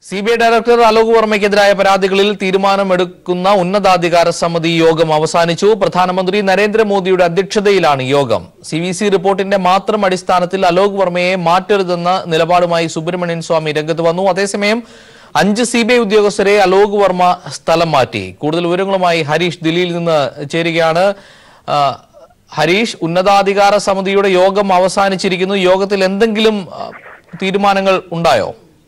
C B I director Alok വർമ്മയ്ക്കെതിരായ പരാതികളിൽ തീരുമാനമെടുക്കുന്ന ഉന്നതാധികാര സമിതി യോഗം അവസാനിച്ചു പ്രധാനമന്ത്രി നരേന്ദ്രമോദിയുടെ അധ്യക്ഷതയിലാണ് യോഗം സി വി സി റിപ്പോർട്ടിന്റെ മാത്രം അടിസ്ഥാനത്തിൽ അലോക് വർമ്മയെ മാറ്റരുതെന്ന നിലപാടുമായി സുബ്രഹ്മണ്യൻ സ്വാമി രംഗത്ത് വന്നു അതേസമയം അഞ്ച് സി ബി ഐ ഉദ്യോഗസ്ഥരെ അലോക് വർമ്മ സ്ഥലം മാറ്റി കൂടുതൽ വിവരങ്ങളുമായി ഹരീഷ് ദില്ലിയിൽ നിന്ന് ചേരുകയാണ് ആ, ഹരീഷ് ഉന്നതാധികാര സമിതിയുടെ യോഗം അവസാനിച്ചിരിക്കുന്നു യോഗത്തിൽ എന്തെങ്കിലും ആ, തീരുമാനങ്ങൾ ഉണ്ടായോ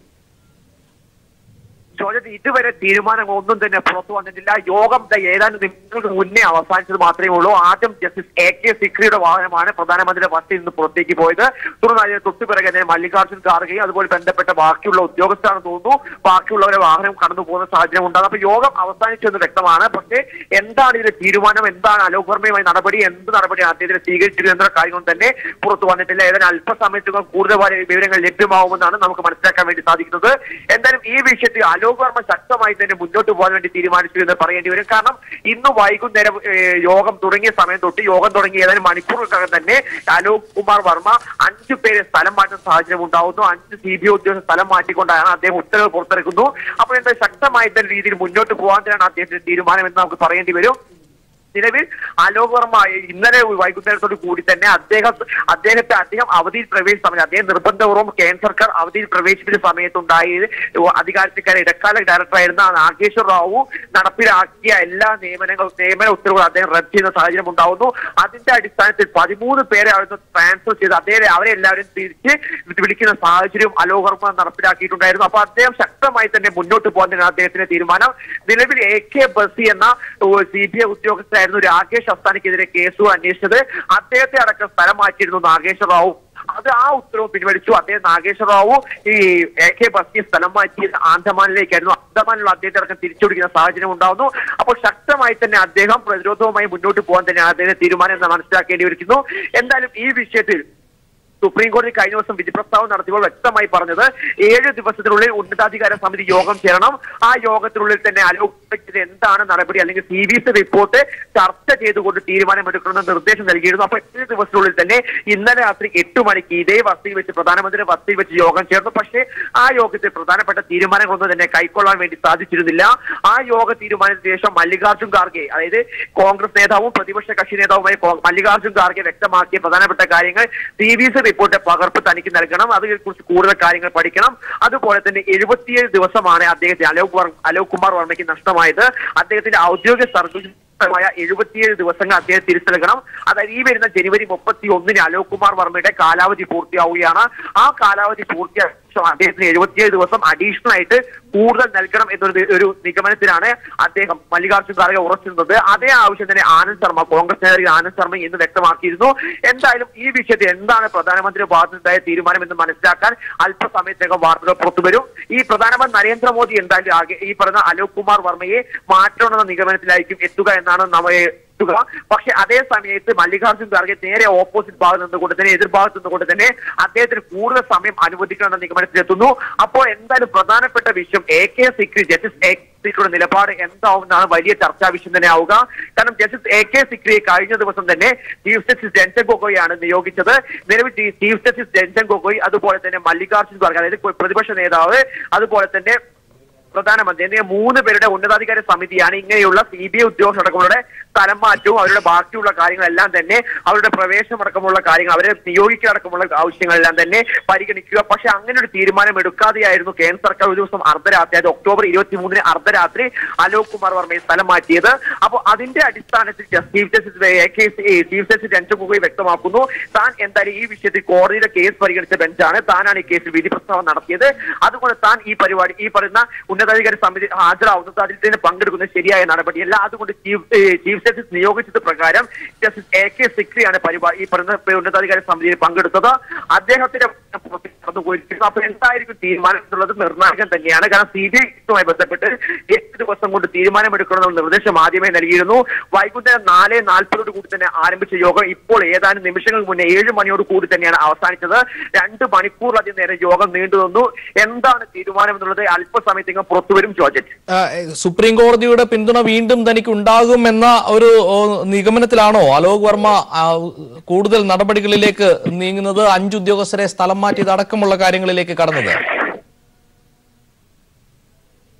ചോദ്യത്തിൽ ഇതുവരെ തീരുമാനം ഒന്നും തന്നെ പുറത്തു വന്നിട്ടില്ല യോഗം ദേ ഏതാനും നിമിഷങ്ങൾക്ക് മുന്നേ അവസാനിച്ചത് മാത്രമേ ഉള്ളൂ ആദ്യം ജസ്റ്റിസ് എ കെ സിക്രിയുടെ വാഹനമാണ് പ്രധാനമന്ത്രിയുടെ ബസ്സിൽ നിന്ന് പുറത്തേക്ക് പോയത് തുടർന്ന് അതിന് തൊട്ടു പിറകെ തന്നെ മല്ലികാർജ്ജുൻ ഖാർഗെയും അതുപോലെ ബന്ധപ്പെട്ട ബാക്കിയുള്ള ഉദ്യോഗസ്ഥരാണെന്ന് തോന്നുന്നു ബാക്കിയുള്ളവരെ വാഹനം കടന്നു പോകുന്ന സാഹചര്യം ഉണ്ടാകും അപ്പൊ യോഗം അവസാനിച്ചു എന്ന് വ്യക്തമാണ് പക്ഷേ എന്താണ് ഇതിന്റെ തീരുമാനം എന്താണ് അലോക് വർമ്മയുമായി നടപടി എന്ത് നടപടിയാണ് അദ്ദേഹത്തിന് സ്വീകരിച്ചിരുന്നത് എന്ന കാര്യങ്ങൾ തന്നെ പുറത്തു വന്നിട്ടില്ല ഏതാനും അല്പസമയത്തുകൾ കൂടുതൽ വിവരങ്ങൾ ലഭ്യമാവുമെന്നാണ് നമുക്ക് മനസ്സിലാക്കാൻ വേണ്ടി സാധിക്കുന്നത് എന്തായാലും ഈ വിഷയത്തിൽ അലോക് വർമ്മ ശക്തമായി തന്നെ മുന്നോട്ട് പോകാൻ വേണ്ടി തീരുമാനിച്ചു എന്ന് പറയേണ്ടി വരും കാരണം ഇന്ന് വൈകുന്നേരം ഏഹ്, യോഗം തുടങ്ങിയ സമയം തൊട്ട് യോഗം തുടങ്ങി ഏതാനും മണിക്കൂറുകൾക്കകം തന്നെ അലോക് കുമാർ വർമ്മ അഞ്ചു പേരെ സ്ഥലം മാറ്റുന്ന സാഹചര്യം ഉണ്ടാവുന്നു അഞ്ച് സി ബി ഐ ഉദ്യോഗസ്ഥർ സ്ഥലം മാറ്റിക്കൊണ്ടാണ് അദ്ദേഹം ഉത്തരവ് പുറത്തിറക്കുന്നു അപ്പോൾ എന്താ ശക്തമായ തന്നെ രീതിയിൽ മുന്നോട്ട് പോകാൻ തന്നെയാണ് അദ്ദേഹത്തിന്റെ തീരുമാനം എന്ന് നമുക്ക് പറയേണ്ടി വരും നിലവിൽ അലോക് വർമ്മ ഇന്നലെ വൈകുന്നേരത്തോട് കൂടി തന്നെ അദ്ദേഹം അദ്ദേഹത്തെ അദ്ദേഹം അവധിയിൽ പ്രവേശിച്ച സമയത്ത് അദ്ദേഹം നിർബന്ധപൂർവ്വം കേന്ദ്ര സർക്കാർ അവധിയിൽ പ്രവേശിപ്പിച്ച സമയത്തുണ്ടായത് അധികാരത്തിക്കാരെ ഇടക്കാല ഡയറക്ടറായിരുന്ന നാഗേശ്വർ റാവു നടപ്പിലാക്കിയ എല്ലാ നിയമനങ്ങൾ നിയമന ഉത്തരവുകൾ അദ്ദേഹം റദ്ദ് ചെയ്യുന്ന സാഹചര്യം ഉണ്ടാവുന്നു അതിന്റെ അടിസ്ഥാനത്തിൽ പതിമൂന്ന് പേരെ അവിടുന്ന് ട്രാൻസ്ഫർ ചെയ്ത് അദ്ദേഹം അവരെ എല്ലാവരും തിരിച്ച് വിളിക്കുന്ന സാഹചര്യം അലോക് വർമ്മ നടപ്പിലാക്കിയിട്ടുണ്ടായിരുന്നു അപ്പൊ അദ്ദേഹം ശക്തമായി തന്നെ മുന്നോട്ട് പോകാൻ തന്നെയാണ് അദ്ദേഹത്തിന്റെ തീരുമാനം നിലവിൽ എ കെ ബസി എന്ന സി ബി ഐ ഉദ്യോഗസ്ഥരായിരുന്നു രാകേഷ് അസ്താനിക്കെതിരെ കേസുകൾ അന്വേഷിച്ചത് അദ്ദേഹത്തെ അടക്കം സ്ഥലം മാറ്റിയിരുന്നു നാഗേശ്വർ റാവു അത് ആ ഉത്തരവ് പിൻവലിച്ചു അദ്ദേഹം നാഗേശ്വർ റാവു ഈ എ കെ ബസിയെ സ്ഥലം മാറ്റിയത് ആൻഡമാനിലേക്കായിരുന്നു ആൻഡമാനിലുള്ള അദ്ദേഹത്തെ അടക്കം തിരിച്ചുപിടിക്കുന്ന സാഹചര്യം ഉണ്ടാവുന്നു അപ്പോൾ ശക്തമായി തന്നെ അദ്ദേഹം പ്രതിരോധവുമായി മുന്നോട്ട് പോകാൻ തന്നെയാണ് അദ്ദേഹത്തിന്റെ തീരുമാനം എന്ന് മനസ്സിലാക്കേണ്ടി വരിക്കുന്നു എന്തായാലും ഈ വിഷയത്തിൽ സുപ്രീം കോടതി കഴിഞ്ഞ ദിവസം വിധി പ്രസ്താവം നടത്തിയപ്പോൾ വ്യക്തമായി പറഞ്ഞത് ഏഴ് ദിവസത്തിനുള്ളിൽ ഉന്നതാധികാര സമിതി യോഗം ചേരണം ആ യോഗത്തിനുള്ളിൽ തന്നെ ആലോചിച്ചത് എന്താണ് നടപടി അല്ലെങ്കിൽ സി ബി സി റിപ്പോർട്ട് ചർച്ച ചെയ്തുകൊണ്ട് തീരുമാനമെടുക്കണമെന്ന് നിർദ്ദേശം നൽകിയിരുന്നു അപ്പൊ ഏഴ് ദിവസത്തിനുള്ളിൽ തന്നെ ഇന്നലെ രാത്രി എട്ട് മണിക്ക് ഇതേ വസതിയിൽ വെച്ച് പ്രധാനമന്ത്രി വസതിയിൽ വെച്ച് യോഗം ചേർന്നു പക്ഷേ ആ യോഗത്തിൽ പ്രധാനപ്പെട്ട തീരുമാനങ്ങളൊന്നും തന്നെ കൈക്കൊള്ളാൻ വേണ്ടി സാധിച്ചിരുന്നില്ല ആ യോഗ തീരുമാനത്തിന് ശേഷം മല്ലികാർജ്ജുൻ ഖാർഗെ അതായത് കോൺഗ്രസ് നേതാവും പ്രതിപക്ഷ കക്ഷി നേതാവുമായ കോ- മല്ലികാർജ്ജുൻ ഖാർഗെ വ്യക്തമാക്കിയ പ്രധാനപ്പെട്ട കാര്യങ്ങൾ സി ബി സി റിപ്പോർട്ട് പകർപ്പ് തനിക്ക് നൽകണം അതിനെക്കുറിച്ച് കൂടുതൽ കാര്യങ്ങൾ പഠിക്കണം അതുപോലെ തന്നെ എഴുപത്തിയേഴ് ദിവസമാണ് അദ്ദേഹത്തിന് അലോക് വർ അലോക് കുമാർ വർമ്മയ്ക്ക് നഷ്ടമായത് അദ്ദേഹത്തിന്റെ ഔദ്യോഗിക സർവീസ് മായ എഴുപത്തിയേഴ് ദിവസങ്ങൾ അദ്ദേഹം തിരിച്ചു നൽകണം അതായത് ഈ വരുന്ന ജനുവരി മുപ്പത്തി ഒന്നിന് അലോക് കുമാർ വർമ്മയുടെ കാലാവധി പൂർത്തിയാവുകയാണ് ആ കാലാവധി പൂർത്തിയായ ശേഷം അദ്ദേഹത്തിന് എഴുപത്തിയേഴ് ദിവസം അഡീഷണൽ ആയിട്ട് കൂടുതൽ നൽകണം എന്നൊരു നി- ഒരു നിഗമനത്തിലാണ് അദ്ദേഹം മല്ലികാർജ്ജുൻ ഖാർഗെ ഉറച്ചിരുന്നത് അതേ ആവശ്യം തന്നെ ആനന്ദ് ശർമ്മ കോൺഗ്രസ് നേതാവ് ആനന്ദ് ശർമ്മ ഇന്ന് വ്യക്തമാക്കിയിരുന്നു എന്തായാലും ഈ വിഷയത്തിൽ എന്താണ് പ്രധാനമന്ത്രി ഭാഗത്തുനിന്നുണ്ടായ തീരുമാനം എന്ന് മനസ്സിലാക്കാൻ അല്പസമയത്തേക്ക് വാർത്തകൾ പുറത്തുവരും ഈ പ്രധാനമന്ത്രി നരേന്ദ്രമോദി എന്തായാലും ആകെ ഈ പറഞ്ഞ അലോക് കുമാർ വർമ്മയെ മാറ്റണമെന്ന നിഗമനത്തിലായിരിക്കും എത്തുക എന്നാണ് നമ്മെ എത്തുക പക്ഷെ അതേ സമയത്ത് മല്ലികാർജ്ജുൻ ഖാർഗെ നേരെ ഓപ്പോസിറ്റ് ഭാഗത്ത് നിന്നുകൊണ്ട് തന്നെ എതിർഭാഗത്ത് നിന്നുകൊണ്ട് തന്നെ അദ്ദേഹത്തിന് കൂടുതൽ സമയം അനുവദിക്കണമെന്ന നിഗമനത്തിലെത്തുന്നു അപ്പോൾ എന്തായാലും പ്രധാനപ്പെട്ട വിഷയം A K Sikri justice A K സിക്രിയുടെ നിലപാട് എന്താവുന്നതാണ് വലിയ ചർച്ചാ വിഷയം തന്നെ ആവുക കാരണം ജസ്റ്റിസ് എ കെ സിക്രിയെ കഴിഞ്ഞ ദിവസം തന്നെ ചീഫ് ജസ്റ്റിസ് രഞ്ജൻ ഗൊഗോയാണ് നിയോഗിച്ചത് നിലവിൽ ചീ- ചീഫ് ജസ്റ്റിസ് രഞ്ജൻ ഗൊഗോയ് അതുപോലെ തന്നെ മല്ലികാർജ്ജുൻ ഖാർഗെ അതായത് പ്രതിപക്ഷ നേതാവ് അതുപോലെ തന്നെ പ്രധാനമന്ത്രി എന്നിങ്ങനെ മൂന്ന് പേരുടെ ഉന്നതാധികാര സമിതിയാണ് ഇങ്ങനെയുള്ള സി ബി ഐ ഉദ്യോഗസ്ഥരടക്കമുള്ള സ്ഥലം മാറ്റവും അവരുടെ ബാക്കിയുള്ള കാര്യങ്ങളെല്ലാം തന്നെ അവരുടെ പ്രവേശനം അടക്കമുള്ള കാര്യങ്ങൾ അവരെ നിയോഗിക്കലടക്കമുള്ള ആവശ്യങ്ങളെല്ലാം തന്നെ പരിഗണിക്കുക പക്ഷെ അങ്ങനെ ഒരു തീരുമാനം എടുക്കാതെയായിരുന്നു കേന്ദ്ര സർക്കാർ ഒരു ദിവസം അർദ്ധരാത്രി അതായത് ഒക്ടോബർ ഇരുപത്തി മൂന്നിന് അർദ്ധരാത്രി അലോക് കുമാർ വർമ്മയെ സ്ഥലം മാറ്റിയത് അപ്പോൾ അതിന്റെ അടിസ്ഥാനത്തിൽ ജസ്- ചീഫ് ജസ്റ്റിസ് എ കെ സി- ഏ, ചീഫ് ജസ്റ്റിസ് രഞ്ജൻ ഗൊഗോയ് വ്യക്തമാക്കുന്നു താൻ എന്തായാലും ഈ വിഷയത്തിൽ കോടതിയുടെ കേസ് പരിഗണിച്ച ബെഞ്ചാണ് താനാണ് ഈ കേസിൽ വിധി പ്രസ്താവന നടത്തിയത് അതുകൊണ്ട് താൻ ഈ പരിപാടി ഈ പറയുന്ന ഉന്നതാധികാര സമിതി ഹാജരാവുന്നത് അതിൽ തന്നെ പങ്കെടുക്കുന്നത് ശരിയായ നടപടിയല്ല അതുകൊണ്ട് ചീഫ് ഏ, ചീഫ് ജസ്റ്റിസ് നിയോഗിച്ചത് പ്രകാരം ജസ്റ്റിസ് എ കെ സിക്രിയാണ് പരിപാടി ഈ പറയുന്ന ഉന്നതാധികാര സമിതിയിൽ പങ്കെടുത്തത് അദ്ദേഹത്തിന്റെ നടന്നുപോയിരിക്കുന്നു അപ്പൊ എന്തായിരിക്കും തീരുമാനം എന്നുള്ളത് നിർണായകം തന്നെയാണ് കാരണം സി ബി ഐയുമായി ബന്ധപ്പെട്ട് എട്ട് ദിവസം കൊണ്ട് തീരുമാനമെടുക്കണമെന്നുള്ള നിർദ്ദേശം ആദ്യമേ നൽകിയിരുന്നു വൈകുന്നേരം നാല് നാൽപ്പതോട് കൂടി തന്നെ ആരംഭിച്ച യോഗം ഇപ്പോൾ ഏതാനും നിമിഷങ്ങൾക്ക് മുന്നേ ഏഴ് മണിയോട് കൂടി തന്നെയാണ് അവസാനിച്ചത് രണ്ട് മണിക്കൂറിലധികം നേരം യോഗം നീണ്ടു നിന്നു എന്താണ് തീരുമാനം എന്നുള്ളത് അല്പസമയത്തേക്കും പുറത്തുവരും ജോർജറ്റ് ആ, സുപ്രീം കോടതിയുടെ പിന്തുണ വീണ്ടും തനിക്ക് ഉണ്ടാകും എന്ന ഒരു ഓ, നിഗമനത്തിലാണോ അലോക് വർമ്മ ആ, കൂടുതൽ നടപടികളിലേക്ക് നീങ്ങുന്നത് അഞ്ച് ഉദ്യോഗസ്ഥരെ സ്ഥലം മാറ്റിയത് അടക്കമുള്ള കാര്യങ്ങളിലേക്ക് കടന്നത്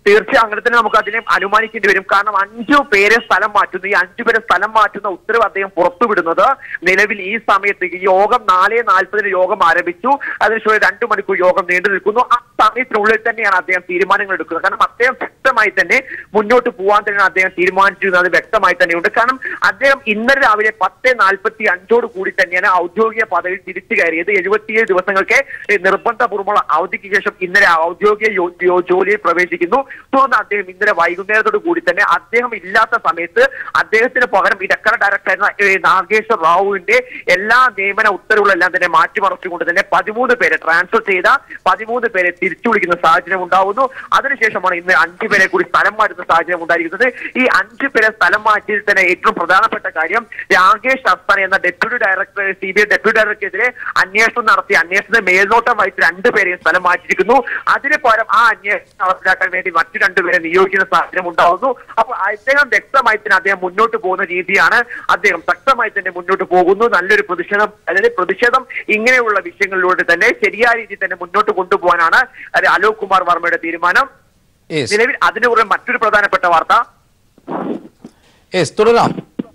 തീർച്ചയായും അങ്ങനെ തന്നെ നമുക്ക് അതിനെ അനുമാനിക്കേണ്ടി വരും കാരണം അഞ്ചു പേരെ സ്ഥലം മാറ്റുന്നു ഈ അഞ്ചു പേരെ സ്ഥലം മാറ്റുന്ന ഉത്തരവ് അദ്ദേഹം പുറത്തുവിടുന്നത് നിലവിൽ ഈ സമയത്ത് ഈ യോഗം നാല് നാൽപ്പതിന് യോഗം ആരംഭിച്ചു അതിനുശേഷം രണ്ടു മണിക്കൂർ യോഗം നീണ്ടു നിൽക്കുന്നു ആ സമയത്തിനുള്ളിൽ തന്നെയാണ് അദ്ദേഹം തീരുമാനങ്ങൾ എടുക്കുന്നത് കാരണം അദ്ദേഹം വ്യക്തമായി തന്നെ മുന്നോട്ട് പോകാൻ തന്നെയാണ് അദ്ദേഹം തീരുമാനിച്ചിരുന്നത് വ്യക്തമായി തന്നെയുണ്ട് കാരണം അദ്ദേഹം ഇന്നലെ രാവിലെ പത്ത് നാൽപ്പത്തി അഞ്ചോട് കൂടി തന്നെയാണ് ഔദ്യോഗിക പദവിയിൽ തിരിച്ചു കയറിയത് എഴുപത്തിയേഴ് ദിവസങ്ങൾക്ക് നിർബന്ധപൂർവ്വമുള്ള അവധിക്ക് ശേഷം ഇന്നലെ ഔദ്യോഗിക യോ- യോ- ജോലിയിൽ പ്രവേശിക്കുന്നു തുടർന്ന് അദ്ദേഹം ഇന്നലെ വൈകുന്നേരത്തോടു കൂടി തന്നെ അദ്ദേഹം ഇല്ലാത്ത സമയത്ത് അദ്ദേഹത്തിന് പകരം ഇടക്കര ഡയറക്ടറായിരുന്ന ഏ, നാഗേശ്വർ റാവുവിന്റെ എല്ലാ നിയമന ഉത്തരവുകളെല്ലാം തന്നെ മാറ്റിമറിച്ചുകൊണ്ട് തന്നെ പതിമൂന്ന് പേരെ ട്രാൻസ്ഫർ ചെയ്ത പതിമൂന്ന് പേരെ തിരിച്ചു വിളിക്കുന്ന സാഹചര്യം ഉണ്ടാവുന്നു അതിനുശേഷമാണ് ഇന്ന് അഞ്ചു പേരെ കൂടി സ്ഥലം മാറ്റുന്ന സാഹചര്യം ഉണ്ടായിരിക്കുന്നത് ഈ അഞ്ചു പേരെ സ്ഥലം മാറ്റിയതിൽ തന്നെ ഏറ്റവും പ്രധാനപ്പെട്ട കാര്യം രാകേഷ് അസ്താൻ എന്ന deputy director C B I deputy ഡയറക്ടർക്കെതിരെ അന്വേഷണം നടത്തി അന്വേഷണത്തിന് മേൽനോട്ടം വഹിച്ച് രണ്ടുപേരെയും സ്ഥലം മാറ്റിയിരിക്കുന്നു അതിന് പകരം ആ അന്വേഷണം നടപ്പിലാക്കാൻ വേണ്ടി മറ്റു രണ്ടുപേരെ നിയോഗിക്കുന്ന സാഹചര്യം ഉണ്ടാവുന്നു അപ്പൊ അദ്ദേഹം വ്യക്തമായി തന്നെ അദ്ദേഹം മുന്നോട്ട് പോകുന്ന രീതിയാണ് അദ്ദേഹം ശക്തമായി തന്നെ മുന്നോട്ട് പോകുന്നു നല്ലൊരു പ്രതിഷേധം അതായത് പ്രതിഷേധം ഇങ്ങനെയുള്ള വിഷയങ്ങളിലൂടെ തന്നെ ശരിയായ രീതിയിൽ തന്നെ മുന്നോട്ട് കൊണ്ടുപോകാനാണ് അത് അലോക് കുമാർ വർമ്മയുടെ തീരുമാനം യെസ് നിലവിൽ അതിനു പുറമെ മറ്റൊരു പ്രധാനപ്പെട്ട വാർത്ത യെസ് തുടരാം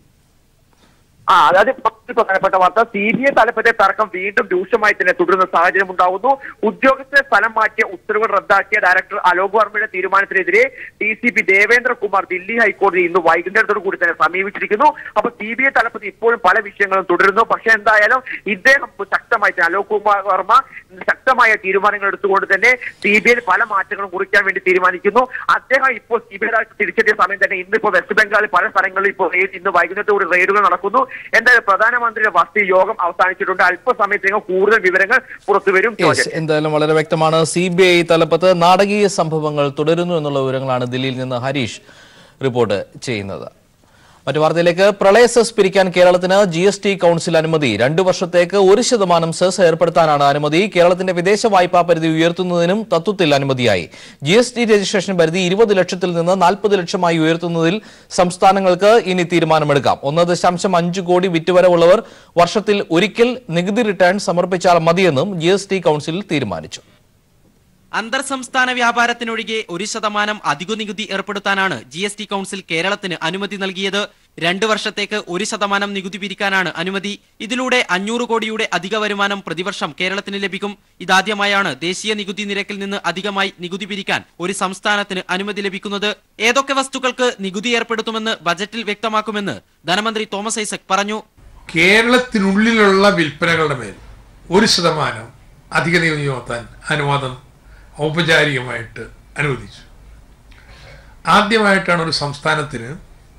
ആ അതായത് മറ്റൊരു പ്രധാനപ്പെട്ട വാർത്ത സി ബി ഐ തലപ്പത്തെ തർക്കം വീണ്ടും രൂക്ഷമായി തന്നെ തുടരുന്ന സാഹചര്യം ഉണ്ടാവുന്നു ഉദ്യോഗസ്ഥരെ സ്ഥലം മാറ്റിയ ഉത്തരവുകൾ റദ്ദാക്കിയ ഡയറക്ടർ അലോക് വർമ്മയുടെ തീരുമാനത്തിനെതിരെ D C P Devendrakumar Delhi ഹൈക്കോടതി ഇന്ന് വൈകുന്നേരത്തോടു കൂടി തന്നെ സമീപിച്ചിരിക്കുന്നു അപ്പൊ സി ബി ഐ തലപ്പത്ത് ഇപ്പോഴും പല വിഷയങ്ങളും തുടരുന്നു പക്ഷെ എന്തായാലും ഇദ്ദേഹം ശക്തമായി തന്നെ അലോക് കുമാർ വർമ്മ ശക്തമായ തീരുമാനങ്ങൾ എടുത്തുകൊണ്ട് തന്നെ സി ബി ഐയിൽ പല മാറ്റങ്ങളും കുറിക്കാൻ വേണ്ടി തീരുമാനിക്കുന്നു അദ്ദേഹം ഇപ്പോൾ സി ബി ഐ തിരിച്ചെത്തിയ സമയം തന്നെ ഇന്നിപ്പോ വെസ്റ്റ് ബംഗാളിൽ പല സ്ഥലങ്ങളിൽ ഇപ്പോൾ റെയ്ഡ് ഇന്ന് വൈകുന്നേരത്തോടെ റെയ്ഡുകൾ നടക്കുന്നു എന്തായാലും പ്രധാനമന്ത്രിയുടെ വസ്തി യോഗം അവസാനിച്ചിട്ടുണ്ട് അല്പസമയത്തേക്ക് കൂടുതൽ വിവരങ്ങൾ പുറത്തു വരും യെസ് എന്തായാലും വളരെ വ്യക്തമാണ് സി ബി ഐ തലപ്പത്ത് നാടകീയ സംഭവങ്ങൾ തുടരുന്നു എന്നുള്ള വിവരങ്ങളാണ് ദില്ലിയിൽ നിന്ന് ഹരീഷ് റിപ്പോർട്ട് ചെയ്യുന്നത് മറ്റു വാർത്തയിലേക്ക് പ്രളയ സെസ് പിരിക്കാൻ കേരളത്തിന് ജി എസ് ടി കൌൺസിൽ അനുമതി രണ്ടു വർഷത്തേക്ക് ഒരു ശതമാനം സെസ് ഏർപ്പെടുത്താനാണ് അനുമതി കേരളത്തിന്റെ വിദേശ വായ്പാ പരിധി ഉയർത്തുന്നതിനും തത്വത്തിൽ അനുമതിയായി ജി എസ് ടി രജിസ്ട്രേഷൻ പരിധി ഇരുപത് ലക്ഷത്തിൽ നിന്ന് നാൽപ്പത് ലക്ഷമായി ഉയർത്തുന്നതിൽ സംസ്ഥാനങ്ങൾക്ക് ഇനി തീരുമാനമെടുക്കാം ഒന്ന് ദശാംശം അഞ്ച് കോടി വിറ്റുവരവുള്ളവർ വർഷത്തിൽ ഒരിക്കൽ നികുതി റിട്ടേൺ സമർപ്പിച്ചാൽ മതിയെന്നും ജി എസ് ടി കൌൺസിൽ തീരുമാനിച്ചു അന്തർ സംസ്ഥാന വ്യാപാരത്തിനൊഴികെ ഒരു ശതമാനം അധിക നികുതി ഏർപ്പെടുത്താനാണ് ജി എസ് ടി കൌൺസിൽ കേരളത്തിന് അനുമതി നൽകിയത് രണ്ടു വർഷത്തേക്ക് ഒരു ശതമാനം നികുതി പിരിക്കാനാണ് അനുമതി ഇതിലൂടെ അഞ്ഞൂറ് കോടിയുടെ അധിക വരുമാനം പ്രതിവർഷം കേരളത്തിന് ലഭിക്കും ഇതാദ്യമായാണ് ദേശീയ നികുതി നിരക്കിൽ നിന്ന് അധികമായി നികുതി പിരിക്കാൻ ഒരു സംസ്ഥാനത്തിന് അനുമതി ലഭിക്കുന്നത് ഏതൊക്കെ വസ്തുക്കൾക്ക് നികുതി ഏർപ്പെടുത്തുമെന്ന് ബജറ്റിൽ വ്യക്തമാക്കുമെന്ന് ധനമന്ത്രി തോമസ് ഐസക് പറഞ്ഞു കേരളത്തിനുള്ളിലുള്ള വിൽപ്പനകളുടെ മേൽ ഒരു ശതമാനം അധിക നികുതി ചുമത്താൻ അനുവാദം ഔപചാരികമായിട്ട് അനുവദിച്ചു ആദ്യമായിട്ടാണ് ഒരു സംസ്ഥാനത്തിന്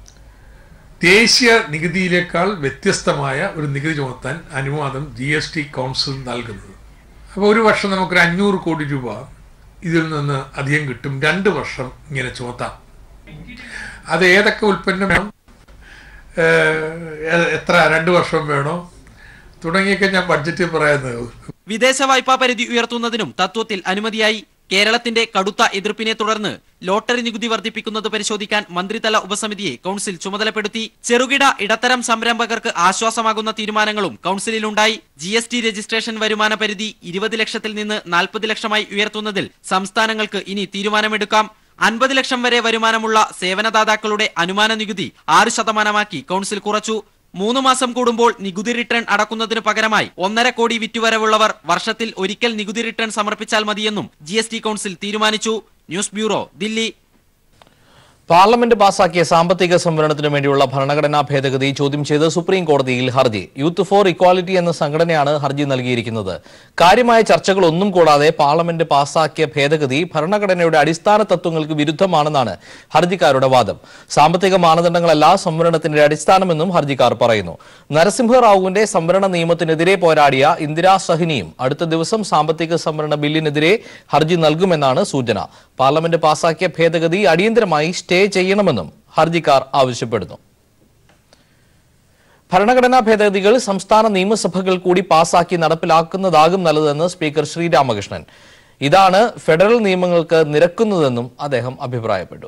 ദേശീയ നികുതിയിലേക്കാൾ വ്യത്യസ്തമായ ഒരു നികുതി ചുമത്താൻ അനുവാദം ജി എസ് ടി കൗൺസിൽ നൽകുന്നത് അപ്പോൾ ഒരു വർഷം നമുക്കൊരു അഞ്ഞൂറ് കോടി രൂപ ഇതിൽ നിന്ന് അധികം കിട്ടും രണ്ട് വർഷം ഇങ്ങനെ ചുമത്താം അത് ഏതൊക്കെ ഉൽപ്പന്നം വേണം ഏഹ് എത്ര രണ്ട് വർഷം വേണോ തുടങ്ങിയൊക്കെ ഞാൻ ബഡ്ജറ്റിൽ പറയുന്നത് വിദേശ വായ്പാ പരിധി ഉയർത്തുന്നതിനും തത്വത്തിൽ അനുമതിയായി കേരളത്തിന്റെ കടുത്ത എതിർപ്പിനെ തുടർന്ന് ലോട്ടറി നികുതി വർദ്ധിപ്പിക്കുന്നത് പരിശോധിക്കാൻ മന്ത്രിതല ഉപസമിതിയെ കൌൺസിൽ ചുമതലപ്പെടുത്തി ചെറുകിട ഇടത്തരം സംരംഭകർക്ക് ആശ്വാസമാകുന്ന തീരുമാനങ്ങളും കൌൺസിലിലുണ്ടായി ജി എസ് ടി രജിസ്ട്രേഷൻ വരുമാന പരിധി ഇരുപത് ലക്ഷത്തിൽ നിന്ന് നാൽപ്പത് ലക്ഷമായി ഉയർത്തുന്നതിൽ സംസ്ഥാനങ്ങൾക്ക് ഇനി തീരുമാനമെടുക്കാം അൻപത് ലക്ഷം വരെ വരുമാനമുള്ള സേവനദാതാക്കളുടെ അനുമാന നികുതി ആറ് ശതമാനമാക്കി കൌൺസിൽ കുറച്ചു മൂന്ന് മാസം കൂടുമ്പോൾ നികുതി റിട്ടേൺ അടക്കുന്നതിന് പകരമായി ഒന്നര കോടി വിറ്റുവരവുള്ളവർ വർഷത്തിൽ ഒരിക്കൽ നികുതി റിട്ടേൺ സമർപ്പിച്ചാൽ മതിയെന്നും ജി കൌൺസിൽ തീരുമാനിച്ചു ന്യൂസ് ബ്യൂറോ ദില്ലി പാർലമെന്റ് പാസാക്കിയ സാമ്പത്തിക സംവരണത്തിനു വേണ്ടിയുള്ള ഭരണഘടനാ ഭേദഗതി ചോദ്യം ചെയ്ത് സുപ്രീം കോടതിയിൽ ഹർജി യൂത്ത് ഫോർ ഇക്വാലിറ്റി എന്ന സംഘടനയാണ് ഹർജി നൽകിയിരിക്കുന്നത് കാര്യമായ ചർച്ചകളൊന്നും കൂടാതെ പാർലമെന്റ് പാസാക്കിയ ഭേദഗതി ഭരണഘടനയുടെ അടിസ്ഥാന തത്വങ്ങൾക്ക് വിരുദ്ധമാണെന്നാണ് ഹർജിക്കാരുടെ വാദം സാമ്പത്തിക മാനദണ്ഡങ്ങളല്ല സംവരണത്തിന്റെ അടിസ്ഥാനമെന്നും ഹർജിക്കാർ പറയുന്നു നരസിംഹറാവുവിന്റെ സംവരണ നിയമത്തിനെതിരെ പോരാടിയ ഇന്ദിരാ സഹിനിയും അടുത്ത ദിവസം സാമ്പത്തിക സംവരണ ബില്ലിനെതിരെ ഹർജി നൽകുമെന്നാണ് സൂചന പാർലമെന്റ് പാസാക്കിയ ഭേദഗതി അടിയന്തരമായി സ്റ്റേ ചെയ്യണമെന്നും ഹർജിക്കാർ ആവശ്യപ്പെടുന്നു ഭരണഘടനാ ഭേദഗതികൾ സംസ്ഥാന നിയമസഭകൾ കൂടി പാസാക്കി നടപ്പിലാക്കുന്നതാകും നല്ലതെന്ന് സ്പീക്കർ ശ്രീരാമകൃഷ്ണൻ ഇതാണ് ഫെഡറൽ നിയമങ്ങൾക്ക് നിരക്കുന്നതെന്നും അദ്ദേഹം അഭിപ്രായപ്പെട്ടു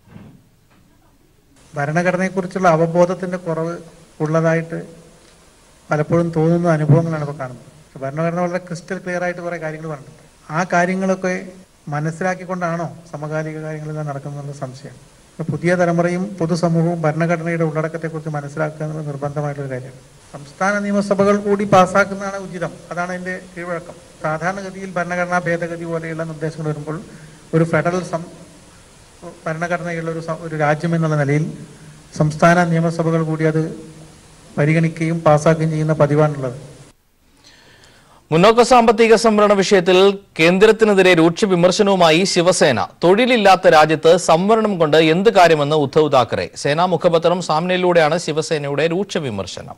ഭരണഘടനയെക്കുറിച്ചുള്ള അവബോധത്തിന്റെ കുറവ് ഉള്ളതായിട്ട് പലപ്പോഴും തോന്നുന്ന അനുഭവങ്ങളാണ് ഇപ്പോൾ കാണുന്നത് പക്ഷെ ഭരണഘടന വളരെ ക്രിസ്റ്റൽ ക്ലിയർ ആയിട്ട് കുറേ കാര്യങ്ങൾ പറഞ്ഞിട്ടുണ്ട് ആ കാര്യങ്ങളൊക്കെ മനസ്സിലാക്കിക്കൊണ്ടാണോ സമകാലിക കാര്യങ്ങളെല്ലാം നടക്കുന്നുള്ള സംശയം ഇപ്പൊ പുതിയ തലമുറയും പൊതുസമൂഹവും ഭരണഘടനയുടെ ഉള്ളടക്കത്തെക്കുറിച്ച് മനസ്സിലാക്കുക എന്നുള്ളത് നിർബന്ധമായിട്ടുള്ള കാര്യമാണ് സംസ്ഥാന നിയമസഭകൾ കൂടി പാസ്സാക്കുന്നതാണ് ഉചിതം അതാണ് അതിന്റെ കീഴ്വഴക്കം സാധാരണഗതിയിൽ ഭരണഘടനാ ഭേദഗതി പോലെയുള്ള നിർദ്ദേശങ്ങൾ വരുമ്പോൾ ഒരു ഫെഡറൽ സം ഭരണഘടനയുള്ള ഒരു സ- ഒരു രാജ്യം എന്നുള്ള നിലയിൽ സംസ്ഥാന നിയമസഭകൾ കൂടി അത് പരിഗണിക്കുകയും പാസ്സാക്കുകയും ചെയ്യുന്ന പതിവാണുള്ളത് മുന്നോക്ക സാമ്പത്തിക സംവരണ വിഷയത്തിൽ കേന്ദ്രത്തിനെതിരെ രൂക്ഷ വിമർശനവുമായി ശിവസേന തൊഴിലില്ലാത്ത രാജ്യത്ത് സംവരണം കൊണ്ട് എന്ത് കാര്യമെന്ന് ഉദ്ധവ് താക്കറെ സേനാ മുഖപത്രം സാമ്യയിലൂടെയാണ് ശിവസേനയുടെ രൂക്ഷ വിമർശനം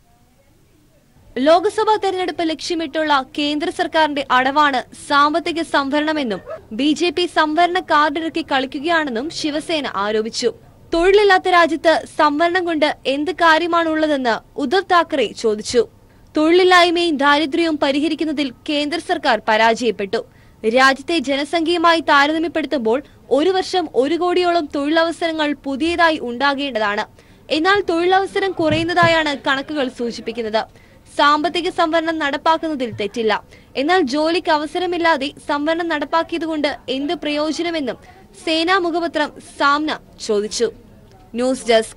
ലോക്സഭാ തെരഞ്ഞെടുപ്പ് ലക്ഷ്യമിട്ടുള്ള കേന്ദ്ര സർക്കാരിന്റെ അടവാണ് സാമ്പത്തിക സംവരണമെന്നും ബി ജെ പി സംവരണ കാർഡിറക്കി കളിക്കുകയാണെന്നും ശിവസേന ആരോപിച്ചു തൊഴിലില്ലാത്ത രാജ്യത്ത് സംവരണം കൊണ്ട് എന്ത് കാര്യമാണുള്ളതെന്ന് ഉദ്ധവ് താക്കറെ ചോദിച്ചു തൊഴിലില്ലായ്മയും ദാരിദ്ര്യവും പരിഹരിക്കുന്നതിൽ കേന്ദ്ര സർക്കാർ പരാജയപ്പെട്ടു രാജ്യത്തെ ജനസംഖ്യയുമായി താരതമ്യപ്പെടുത്തുമ്പോൾ ഒരു വർഷം ഒരു കോടിയോളം തൊഴിലവസരങ്ങൾ പുതിയതായി ഉണ്ടാകേണ്ടതാണ് എന്നാൽ തൊഴിലവസരം കുറയുന്നതായാണ് കണക്കുകൾ സൂചിപ്പിക്കുന്നത് സാമ്പത്തിക സംവരണം നടപ്പാക്കുന്നതിൽ തെറ്റില്ല എന്നാൽ ജോലിക്ക് അവസരമില്ലാതെ സംവരണം നടപ്പാക്കിയതുകൊണ്ട് എന്ത് പ്രയോജനമെന്നും സേനാ മുഖപത്രം സാമ്ന ചോദിച്ചു ന്യൂസ് ഡെസ്ക്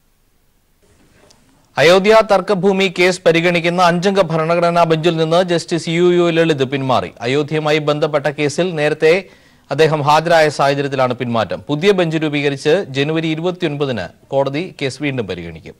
അയോധ്യ തർക്കഭൂമി കേസ് പരിഗണിക്കുന്ന അഞ്ചംഗ ഭരണഘടനാ ബെഞ്ചിൽ നിന്ന് ജസ്റ്റിസ് യു യു ലളിത് പിന്മാറി അയോധ്യയുമായി ബന്ധപ്പെട്ട കേസിൽ നേരത്തെ അദ്ദേഹം ഹാജരായ സാഹചര്യത്തിലാണ് പിന്മാറ്റം പുതിയ ബെഞ്ച് രൂപീകരിച്ച് ജനുവരി ഇരുപത്തിയൊൻപതിന് കോടതി കേസ് വീണ്ടും പരിഗണിക്കും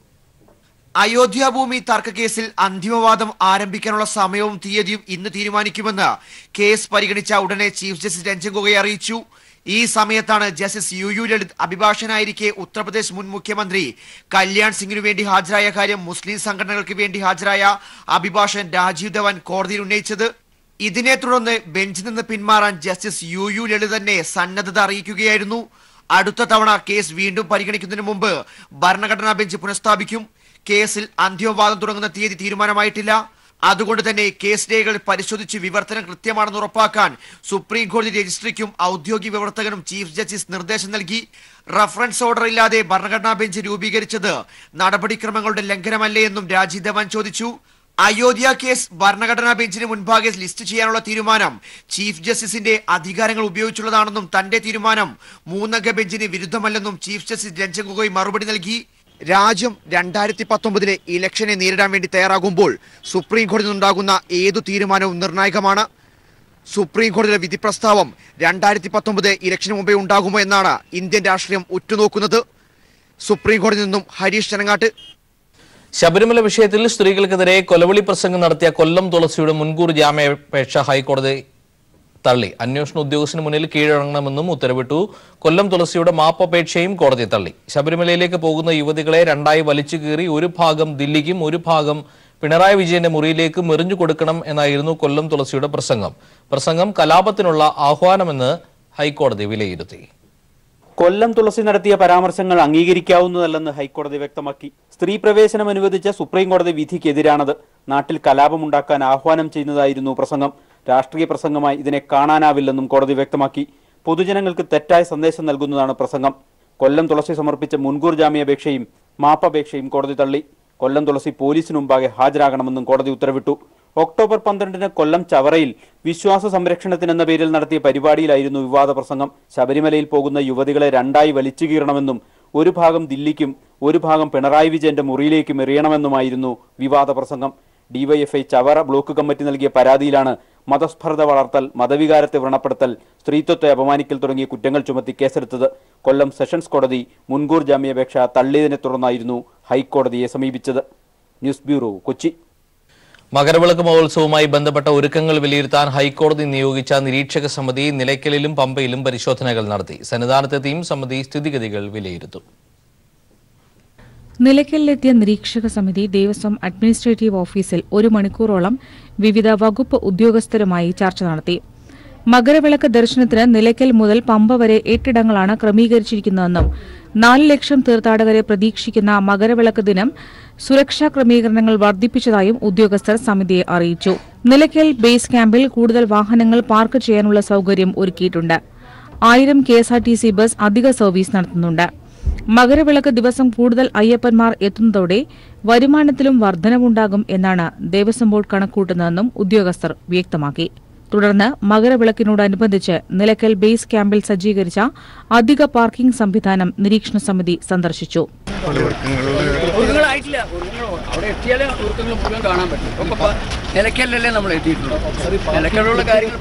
അയോധ്യ ഭൂമി തർക്കക്കേസിൽ അന്തിമവാദം ആരംഭിക്കാനുള്ള സമയവും തീയതിയും ഇന്ന് തീരുമാനിക്കുമെന്ന് കേസ് പരിഗണിച്ച ഉടനെ ചീഫ് ജസ്റ്റിസ് രഞ്ജൻ ഗൊഗോയ് അറിയിച്ചു ഈ സമയത്താണ് ജസ്റ്റിസ് യു യു ലളിത് അഭിഭാഷകനായിരിക്കെ ഉത്തർപ്രദേശ് മുൻ മുഖ്യമന്ത്രി കല്യാൺ സിംഗിനു വേണ്ടി ഹാജരായ കാര്യം മുസ്ലിം സംഘടനകൾക്ക് വേണ്ടി ഹാജരായ അഭിഭാഷകൻ രാജീവ് ധവൻ കോടതിയിൽ ഉന്നയിച്ചത് ഇതിനെ തുടർന്ന് ബെഞ്ചിൽ നിന്ന് പിന്മാറാൻ ജസ്റ്റിസ് യു യു ലളിത് തന്നെ സന്നദ്ധത അറിയിക്കുകയായിരുന്നു അടുത്ത തവണ കേസ് വീണ്ടും പരിഗണിക്കുന്നതിന് മുമ്പ് ഭരണഘടനാ ബെഞ്ച് പുനഃസ്ഥാപിക്കും കേസിൽ അന്തിമവാദം തുടങ്ങുന്ന തീയതി തീരുമാനമായിട്ടില്ല അതുകൊണ്ട് തന്നെ കേസ് രേഖകൾ പരിശോധിച്ച് വിവർത്തനം കൃത്യമാണെന്ന് ഉറപ്പാക്കാൻ സുപ്രീം കോടതി രജിസ്ട്രിക്കും ഔദ്യോഗിക വിവർത്തകനും ചീഫ് ജസ്റ്റിസ് നിർദ്ദേശം നൽകി റഫറൻസ് ഓർഡർ ഇല്ലാതെ ഭരണഘടനാ ബെഞ്ച് രൂപീകരിച്ചത് നടപടിക്രമങ്ങളുടെ ലംഘനമല്ലേ എന്നും രാജീവ് ധവാൻ ചോദിച്ചു അയോധ്യ കേസ് ഭരണഘടനാ ബെഞ്ചിന് മുൻപാകെ ലിസ്റ്റ് ചെയ്യാനുള്ള തീരുമാനം ചീഫ് ജസ്റ്റിസിന്റെ അധികാരങ്ങൾ ഉപയോഗിച്ചുള്ളതാണെന്നും തന്റെ തീരുമാനം മൂന്നംഗ ബെഞ്ചിന് വിരുദ്ധമല്ലെന്നും ചീഫ് ജസ്റ്റിസ് രഞ്ജൻ ഗൊഗോയ് മറുപടി നൽകി രാജ്യം രണ്ടായിരത്തി പത്തൊമ്പതിലെ ഇലക്ഷനെ നേരിടാൻ വേണ്ടി തയ്യാറാകുമ്പോൾ സുപ്രീം കോടതിയിൽ നിന്നുണ്ടാകുന്ന ഏതു തീരുമാനവും നിർണായകമാണ് സുപ്രീം കോടതിയുടെ വിധി പ്രസ്താവം രണ്ടായിരത്തി പത്തൊമ്പത് ഇലക്ഷന് മുമ്പേ ഉണ്ടാകുമോ എന്നാണ് ഇന്ത്യൻ രാഷ്ട്രീയം ഉറ്റുനോക്കുന്നത് സുപ്രീം കോടതിയിൽ നിന്നും ഹരീഷ് ചനങ്ങാട്ട് ശബരിമല വിഷയത്തിൽ സ്ത്രീകൾക്കെതിരെ കൊലവിളി പ്രസംഗം നടത്തിയ കൊല്ലം തുളസിയുടെ മുൻകൂർ ജാമ്യാപേക്ഷ ഹൈക്കോടതി തള്ളി അന്വേഷണ ഉദ്യോഗസ്ഥന് മുന്നിൽ കീഴടങ്ങണമെന്നും ഉത്തരവിട്ടു കൊല്ലം തുളസിയുടെ മാപ്പപേക്ഷയും കോടതി തള്ളി ശബരിമലയിലേക്ക് പോകുന്ന യുവതികളെ രണ്ടായി വലിച്ചു കീറി ഒരു ഭാഗം ദില്ലിക്കും ഒരു ഭാഗം പിണറായി വിജയന്റെ മുറിയിലേക്കും എറിഞ്ഞു കൊടുക്കണം എന്നായിരുന്നു കൊല്ലം തുളസിയുടെ പ്രസംഗം പ്രസംഗം കലാപത്തിനുള്ള ആഹ്വാനമെന്ന് ഹൈക്കോടതി വിലയിരുത്തി കൊല്ലം തുളസി നടത്തിയ പരാമർശങ്ങൾ അംഗീകരിക്കാവുന്നതല്ലെന്ന് ഹൈക്കോടതി വ്യക്തമാക്കി സ്ത്രീ പ്രവേശനം അനുവദിച്ച സുപ്രീം കോടതി വിധിക്കെതിരാണത് നാട്ടിൽ കലാപമുണ്ടാക്കാൻ ആഹ്വാനം ചെയ്യുന്നതായിരുന്നു പ്രസംഗം രാഷ്ട്രീയ പ്രസംഗമായി ഇതിനെ കാണാനാവില്ലെന്നും കോടതി വ്യക്തമാക്കി പൊതുജനങ്ങൾക്ക് തെറ്റായ സന്ദേശം നൽകുന്നതാണ് പ്രസംഗം കൊല്ലം തുളസി സമർപ്പിച്ച മുൻകൂർ ജാമ്യാപേക്ഷയും മാപ്പപേക്ഷയും കോടതി തള്ളി കൊല്ലം തുളസി പോലീസിന് മുമ്പാകെ ഹാജരാകണമെന്നും കോടതി ഉത്തരവിട്ടു ഒക്ടോബർ പന്ത്രണ്ടിന് കൊല്ലം ചവറയിൽ വിശ്വാസ സംരക്ഷണത്തിനെന്ന പേരിൽ നടത്തിയ പരിപാടിയിലായിരുന്നു വിവാദ പ്രസംഗം ശബരിമലയിൽ പോകുന്ന യുവതികളെ രണ്ടായി വലിച്ചു കീറണമെന്നും ഒരു ഭാഗം ദില്ലിക്കും ഒരു ഭാഗം പിണറായി വിജയന്റെ മുറിയിലേക്കും എറിയണമെന്നുമായിരുന്നു വിവാദ പ്രസംഗം ഡിവൈഎഫ്ഐ ചവറ ബ്ലോക്ക് കമ്മിറ്റി നൽകിയ പരാതിയിലാണ് മതസ്പർദ്ധ വളർത്തൽ മതവികാരത്തെ വ്രണപ്പെടുത്തൽ സ്ത്രീത്വത്തെ അപമാനിക്കൽ തുടങ്ങിയ കുറ്റങ്ങൾ ചുമത്തി കേസെടുത്തത് കൊല്ലം സെഷൻസ് കോടതി മുൻകൂർ ജാമ്യാപേക്ഷ തള്ളിയതിനെ തുടർന്നായിരുന്നു ഹൈക്കോടതിയെ സമീപിച്ചത് ന്യൂസ് ബ്യൂറോ കൊച്ചി മകരവിളക്ക് മഹോത്സവവുമായി ബന്ധപ്പെട്ട ഒരുക്കങ്ങൾ വിലയിരുത്താൻ ഹൈക്കോടതി നിയോഗിച്ച നിരീക്ഷക സമിതി നിലയ്ക്കലിലും പമ്പയിലും പരിശോധനകൾ നടത്തി സന്നിധാനത്തെത്തിയും സമിതി സ്ഥിതിഗതികൾ വിലയിരുത്തും നിലയ്ക്കലിലെത്തിയ നിരീക്ഷക സമിതി ദേവസ്വം അഡ്മിനിസ്ട്രേറ്റീവ് ഓഫീസിൽ ഒരു മണിക്കൂറോളം വിവിധ വകുപ്പ് ഉദ്യോഗസ്ഥരുമായി ചർച്ച നടത്തി മകരവിളക്ക് ദർശനത്തിന് നിലയ്ക്കൽ മുതൽ പമ്പ വരെ എട്ടിടങ്ങളാണ് ക്രമീകരിച്ചിരിക്കുന്നതെന്നും നാല് ലക്ഷം തീർത്ഥാടകരെ പ്രതീക്ഷിക്കുന്ന മകരവിളക്ക് ദിനം സുരക്ഷാ ക്രമീകരണങ്ങൾ വർദ്ധിപ്പിച്ചതായും ഉദ്യോഗസ്ഥർ സമിതിയെ അറിയിച്ചു നിലയ്ക്കൽ ബേസ് ക്യാമ്പിൽ കൂടുതൽ വാഹനങ്ങൾ പാർക്ക് ചെയ്യാനുള്ള സൌകര്യം ഒരുക്കിയിട്ടുണ്ട് ആയിരം K S R T C bus അധിക സർവീസ് നടത്തുന്നുണ്ട് മകരവിളക്ക് ദിവസം കൂടുതൽ അയ്യപ്പന്മാർ എത്തുന്നതോടെ വരുമാനത്തിലും വർധനവുണ്ടാകും എന്നാണ് ദേവസ്വം ബോർഡ് കണക്കൂട്ടുന്നതെന്നും ഉദ്യോഗസ്ഥർ വ്യക്തമാക്കി തുടർന്ന് മകരവിളക്കിനോടനുബന്ധിച്ച് നിലയ്ക്കൽ ബേസ് ക്യാമ്പിൽ സജ്ജീകരിച്ച അധിക പാർക്കിംഗ് സംവിധാനം നിരീക്ഷണ സമിതി സന്ദർശിച്ചു ഉറുങ്ങളായിട്ടില്ല ഉറുങ്ങൾ അവിടെ എത്തിയാലേ ഉറുക്കങ്ങൾ മുഴുവൻ കാണാൻ പറ്റും ഇപ്പൊ പ- നിലയ്ക്കലല്ലേ നമ്മൾ എത്തിയിട്ടുള്ളൂ നിലയ്ക്കലുള്ള കാര്യങ്ങൾ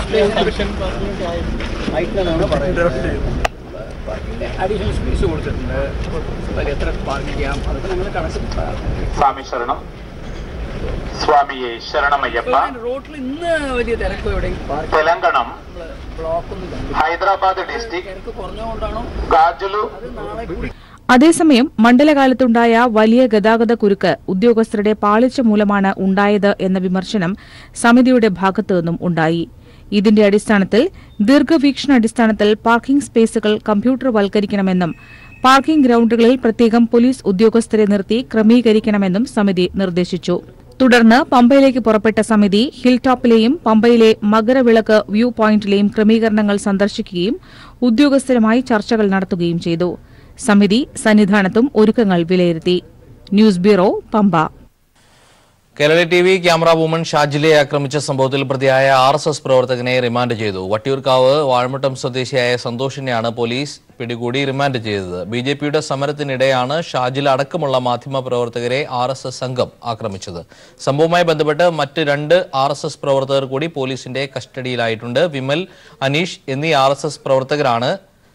അഡീഷണൽ സ്പേസ് കൊടുത്തിട്ടുണ്ട് അതിൽ എത്ര പാർക്ക് ചെയ്യാം അതൊക്കെ നമ്മൾ കണക്ക് സ്വാമി ശരണം സ്വാമിയെ ശരണമയ്യപ്പ റോട്ടിൽ ഇന്ന് വലിയ തിരക്ക് എവിടെയും പാർക്ക് തെലങ്കണം ബ്ലോക്ക് ഒന്നും കണ്ടില്ല ഹൈദരാബാദ് ഡിസ്ട്രിക്ട് തിരക്ക് കുറഞ്ഞുകൊണ്ടാണോ ഗാജുലു അത് നാളെ കൂടി അതേസമയം മണ്ഡലകാലത്തുണ്ടായ വലിയ ഗതാഗത കുരുക്ക് ഉദ്യോഗസ്ഥരുടെ പാളിച്ച മൂലമാണ് ഉണ്ടായത് എന്ന വിമർശനം സമിതിയുടെ ഭാഗത്തുനിന്നും ഉണ്ടായി ഇതിന്റെ അടിസ്ഥാനത്തിൽ ദീർഘവീക്ഷണ അടിസ്ഥാനത്തിൽ പാർക്കിംഗ് സ്പേസുകൾ കമ്പ്യൂട്ടർവൽക്കരിക്കണമെന്നും പാർക്കിംഗ് ഗ്രൌണ്ടുകളിൽ പ്രത്യേകം പോലീസ് ഉദ്യോഗസ്ഥരെ നിർത്തി ക്രമീകരിക്കണമെന്നും സമിതി നിർദ്ദേശിച്ചു തുടർന്ന് പമ്പയിലേക്ക് പുറപ്പെട്ട സമിതി ഹിൽ ടോപ്പിലെയും പമ്പയിലെ മകരവിളക്ക് വ്യൂ പോയിന്റിലെയും ക്രമീകരണങ്ങൾ സന്ദർശിക്കുകയും ഉദ്യോഗസ്ഥരുമായി ചർച്ചകൾ നടത്തുകയും ചെയ്തു സമിതി സന്നിധാനത്തും ഒരുക്കങ്ങൾ വിലയിരുത്തി news bureau Pamba Kerala T V camera woman ഷാജിലയെ ആക്രമിച്ച സംഭവത്തിൽ പ്രതിയായ ആർ എസ് എസ് പ്രവർത്തകനെ റിമാൻഡ് ചെയ്തു വട്ടിയൂർക്കാവ് വാഴമുട്ടം സ്വദേശിയായ സന്തോഷിനെയാണ് പോലീസ് പിടികൂടി റിമാൻഡ് ചെയ്തത് ബി ജെ പിയുടെ സമരത്തിനിടെയാണ് ഷാജില അടക്കമുള്ള മാധ്യമ പ്രവർത്തകരെ ആർ എസ് എസ് സംഘം ആക്രമിച്ചത് സംഭവവുമായി ബന്ധപ്പെട്ട് മറ്റ് രണ്ട് ആർ എസ് എസ് പ്രവർത്തകർ കൂടി പോലീസിന്റെ കസ്റ്റഡിയിലായിട്ടുണ്ട് വിമൽ അനീഷ് എന്നീ ആർ എസ് എസ് പ്രവർത്തകരാണ്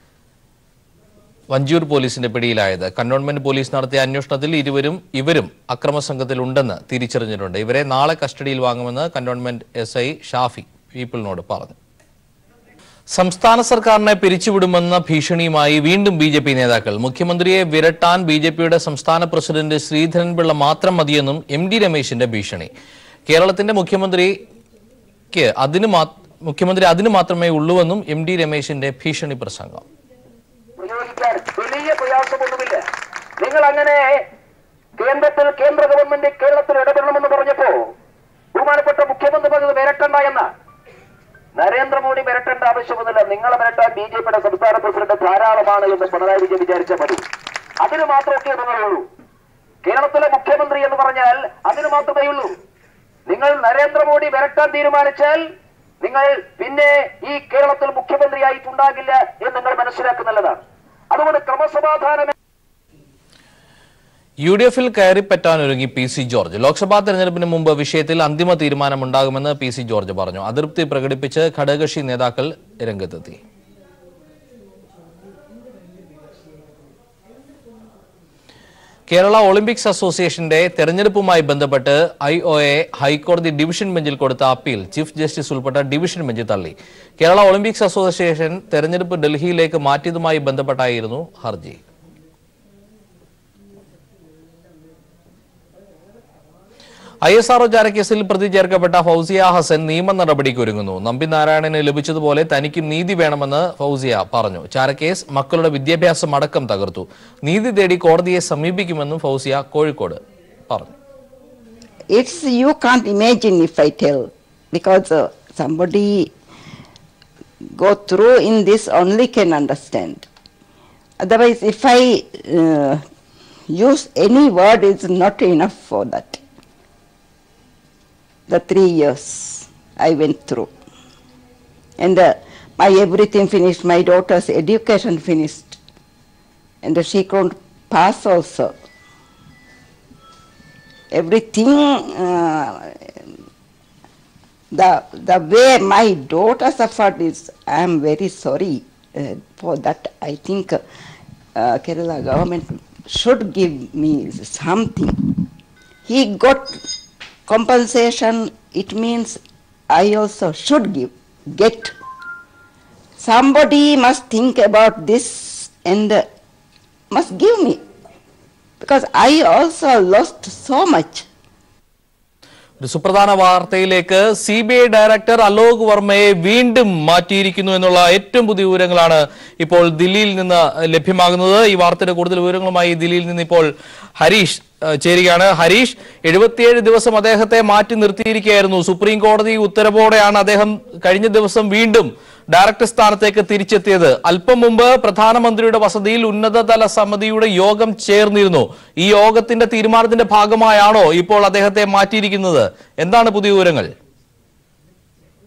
വഞ്ചൂർ പോലീസിന്റെ പിടിയിലായത് കന്റോൺമെന്റ് പോലീസ് നടത്തിയ അന്വേഷണത്തിൽ ഇരുവരും ഇവരും അക്രമ സംഘത്തിലുണ്ടെന്ന് തിരിച്ചറിഞ്ഞിട്ടുണ്ട് ഇവരെ നാളെ കസ്റ്റഡിയിൽ വാങ്ങുമെന്ന് കന്റോൺമെന്റ് എസ് ഐ ഷാഫി പീപ്പിളിനോട് പറഞ്ഞു സംസ്ഥാന സർക്കാരിനെ പിരിച്ചുവിടുമെന്ന ഭീഷണിയുമായി വീണ്ടും ബി ജെ പി നേതാക്കൾ മുഖ്യമന്ത്രിയെ വിരട്ടാൻ ബി ജെ പിയുടെ സംസ്ഥാന പ്രസിഡന്റ് ശ്രീധരൻപിള്ള മാത്രം മതിയെന്നും എം ഡി രമേശിന്റെ ഭീഷണി കേരളത്തിന്റെ മുഖ്യമന്ത്രിക്ക് അതിന് മാ- മുഖ്യമന്ത്രി അതിന് മാത്രമേ ഉള്ളൂവെന്നും എം ഡി രമേശിന്റെ ഭീഷണി പ്രസംഗം പ്രയോഗിക്കാൻ വലിയ പ്രയാസമൊന്നുമില്ല നിങ്ങൾ അങ്ങനെ കേന്ദ്രത്തിൽ കേന്ദ്ര ഗവൺമെന്റ് കേരളത്തിൽ ഇടപെടണമെന്ന് പറഞ്ഞപ്പോ ബഹുമാനപ്പെട്ട മുഖ്യമന്ത്രി പറഞ്ഞത് വരട്ടണ്ട എന്ന നരേന്ദ്രമോദി വരട്ടേണ്ട ആവശ്യമൊന്നുമില്ല നിങ്ങളെ വരട്ടാൻ ബി ജെ പിയുടെ സംസ്ഥാന പ്രസിഡന്റ് ധാരാളമാണ് എന്ന് പിണറായി വിജയൻ വിചാരിച്ചാൽ മതി അതിന് മാത്രമൊക്കെ നിങ്ങളുള്ളൂ കേരളത്തിലെ മുഖ്യമന്ത്രി എന്ന് പറഞ്ഞാൽ അതിന് മാത്രമേ ഉള്ളൂ നിങ്ങൾ നരേന്ദ്രമോദി വരട്ടാൻ തീരുമാനിച്ചാൽ നിങ്ങൾ പിന്നെ ഈ കേരളത്തിൽ മുഖ്യമന്ത്രിയായിട്ടുണ്ടാകില്ല എന്ന് നിങ്ങൾ മനസ്സിലാക്കുന്നുള്ളതാണ് അതുകൊണ്ട് ക്രമസമാധാനം യു ഡി എഫിൽ കയറിപ്പറ്റാനൊരുങ്ങി പി സി ജോർജ് ലോക്സഭാ തെരഞ്ഞെടുപ്പിന് മുമ്പ് വിഷയത്തിൽ അന്തിമ തീരുമാനമുണ്ടാകുമെന്ന് പി സി ജോർജ് പറഞ്ഞു അതൃപ്തി പ്രകടിപ്പിച്ച് ഘടകകക്ഷി നേതാക്കൾ രംഗത്തെത്തി കേരള ഒളിമ്പിക്സ് അസോസിയേഷന്റെ തെരഞ്ഞെടുപ്പുമായി ബന്ധപ്പെട്ട് I O A high court division ബെഞ്ചിൽ കൊടുത്ത അപ്പീൽ ചീഫ് ജസ്റ്റിസ് ഉൾപ്പെട്ട ഡിവിഷൻ ബെഞ്ച് തള്ളി കേരള ഒളിമ്പിക്സ് അസോസിയേഷൻ തെരഞ്ഞെടുപ്പ് ഡൽഹിയിലേക്ക് മാറ്റിയതുമായി ബന്ധപ്പെട്ടായിരുന്നു ഹർജി ഐ എസ് ആർഒ ചാരക്കേസിൽ പ്രതി ചേർക്കപ്പെട്ട ഫൗസിയ ഹസൻ നിയമ നടപടിക്ക് ഒരുങ്ങുന്നു നമ്പി നാരായണന് ലഭിച്ചതുപോലെ തനിക്കും നീതി വേണമെന്ന് ഫൗസിയ പറഞ്ഞു ചാരക്കേസ് മക്കളുടെ വിദ്യാഭ്യാസം അടക്കം തകർത്തു നീതി തേടി കോടതിയെ സമീപിക്കുമെന്നും ഫൗസിയ കോഴിക്കോട് പറഞ്ഞു It's you can't imagine if I tell because uh, somebody go through in this only can understand. Otherwise, if I uh, use any word, it's not enough for that. The three years I went through, and uh, my everything finished. My daughter's education finished, and she couldn't pass also everything uh, the the way my daughter suffered is I am very sorry uh, for that. I think uh, uh, Kerala government should give me something. He got compensation. It means I also should give get. Somebody must think about this and uh, must give me because I also lost so much. ഒരു സുപ്രധാന വാർത്തയിലേക്ക് C B I director Alok വർമ്മയെ വീണ്ടും മാറ്റിയിരിക്കുന്നു എന്നുള്ള ഏറ്റവും പുതിയ വിവരങ്ങളാണ് ഇപ്പോൾ ദില്ലിയിൽ നിന്ന് ലഭ്യമാകുന്നത് ഈ വാർത്തയുടെ കൂടുതൽ വിവരങ്ങളുമായി ദില്ലിയിൽ നിന്ന് ഇപ്പോൾ ഹരീഷ് ഏഹ്, ചേരുകയാണ് ഹരീഷ് എഴുപത്തിയേഴ് ദിവസം അദ്ദേഹത്തെ മാറ്റി നിർത്തിയിരിക്കുകയായിരുന്നു സുപ്രീം കോടതി ഉത്തരവോടെയാണ് അദ്ദേഹം കഴിഞ്ഞ ദിവസം വീണ്ടും ഡയറക്ടർ സ്ഥാനത്തേക്ക് തിരിച്ചെത്തിയത് അല്പം മുമ്പ് പ്രധാനമന്ത്രിയുടെ വസതിയിൽ ഉന്നതതല സമിതിയുടെ യോഗം ചേർന്നിരുന്നു ഈ യോഗത്തിന്റെ തീരുമാനത്തിന്റെ ഭാഗമായാണോ ഇപ്പോൾ അദ്ദേഹത്തെ മാറ്റിയിരിക്കുന്നത് എന്താണ് പുതിയ വിവരങ്ങൾ